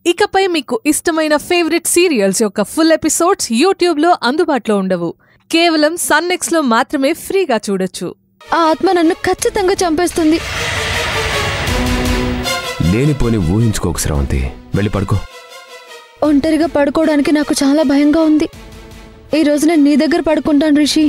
ఇకపై మీకు ఇష్టమైన ఫేవరెట్ సీరియల్స్ యొక్క ఫుల్ ఎపిసోడ్స్ యూట్యూబ్లో అందుబాటులో ఉండవు కేవలం సన్నెక్స్లో మాత్రమే ఫ్రీగా చూడొచ్చు ఆ ఆత్మ నన్ను ఖచ్చితంగా చంపేస్తుంది లేనిపోని ఊహించుకోకు స్రవంతి వెళ్ళి పడుకో ఒంటరిగా పడుకోవడానికి నాకు చాలా భయంగా ఉంది ఈ రోజు నేను నీ దగ్గర పడుకుంటాను రిషి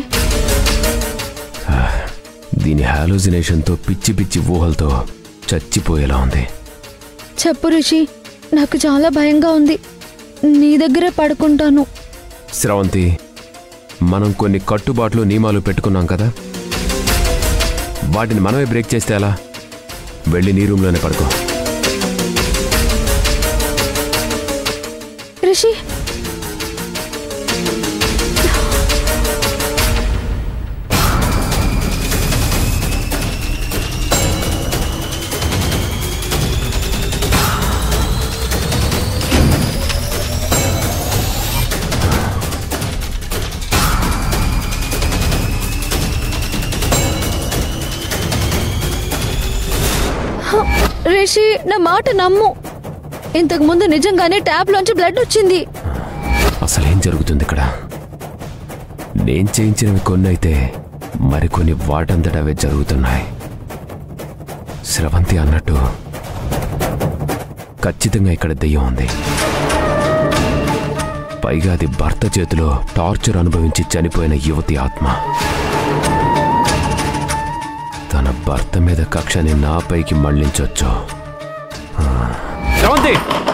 దీని హాలోజినేషన్తో పిచ్చి పిచ్చి ఊహలతో చచ్చిపోయేలా ఉంది చెప్పు రిషి నాకు చాలా భయంగా ఉంది నీ దగ్గరే పడుకుంటాను స్రవంతి మనం కొన్ని కట్టుబాట్లు నియమాలు పెట్టుకున్నాం కదా వాటిని మనమే బ్రేక్ చేస్తే ఎలా వెళ్ళి నీ రూమ్లోనే పడుకో రిషి హ, రిషి నా మాట నమ్ము ఇంతకు ముందు నిజంగానే ట్యాప్ లోంచి బ్లడ్ వచ్చింది అసలేం జరుగుతుంది ఇక్కడ నేను చేయించినవి కొన్ని అయితే మరికొన్ని వాటంతట అవే జరుగుతున్నాయి స్రవంతి అన్నట్టు ఖచ్చితంగా ఇక్కడ దెయ్యం ఉంది పైగా అది భర్త చేతిలో టార్చర్ అనుభవించి చనిపోయిన యువతి ఆత్మ తన భర్త మీద కక్షని నాపైకి మళ్లించొచ్చు స్రవంతి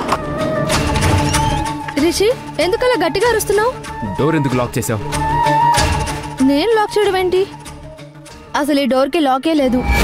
రిషి ఎందుకలా గట్టిగా అరుస్తున్నావు డోర్ ఎందుకు లాక్ చేసావు నేను లాక్ చేయడం ఏంటి అసలు ఈ డోర్కి లాకే లేదు